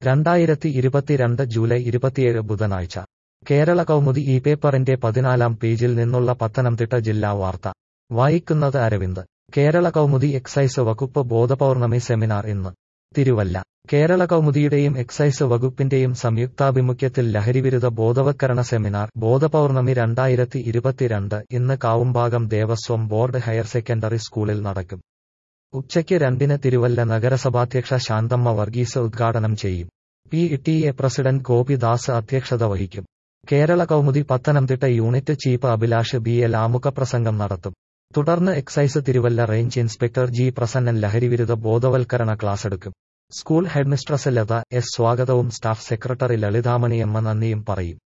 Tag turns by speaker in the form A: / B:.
A: രണ്ടായിരത്തി ഇരുപത്തിരണ്ട് ജൂലൈ ഇരുപത്തിയേഴ് ബുധനാഴ്ച കേരള കൗമുദി ഈ പേപ്പറിന്റെ പതിനാലാം പേജിൽ നിന്നുള്ള പത്തനംതിട്ട ജില്ലാ വാർത്ത വായിക്കുന്നത് അരവിന്ദ് കേരള കൗമുദി എക്സൈസ് വകുപ്പ് ബോധപൗർണമി സെമിനാർ ഇന്ന് തിരുവല്ല കേരള കൗമുദിയുടെയും എക്സൈസ് വകുപ്പിന്റെയും സംയുക്താഭിമുഖ്യത്തിൽ ലഹരിവിരുദ്ധ ബോധവത്കരണ സെമിനാർ ബോധപൗർണമി രണ്ടായിരത്തി ഇരുപത്തിരണ്ട് ഇന്ന് Kavumbhagam Devaswom board higher secondary സ്കൂളിൽ നടക്കും ഉച്ചയ്ക്ക് രണ്ടിന് തിരുവല്ല നഗരസഭാധ്യക്ഷ ശാന്തമ്മ വർഗീസ് ഉദ്ഘാടനം ചെയ്യും P T A president Gopidas അധ്യക്ഷത വഹിക്കും Kerala Kaumudi Pathanamthitta unit chief Abhilash B L ആമുഖപ്രസംഗം നടത്തും തുടർന്ന് excise Thiruvalla range inspector G Prasannan ലഹരിവിരുദ്ധ ബോധവൽക്കരണ ക്ലാസ് എടുക്കും സ്കൂൾ ഹെഡ്മിസ്ട്രസ് ലത എസ് സ്വാഗതവും സ്റ്റാഫ് സെക്രട്ടറി ലളിതാമണിയമ്മ നന്ദിയും പറയും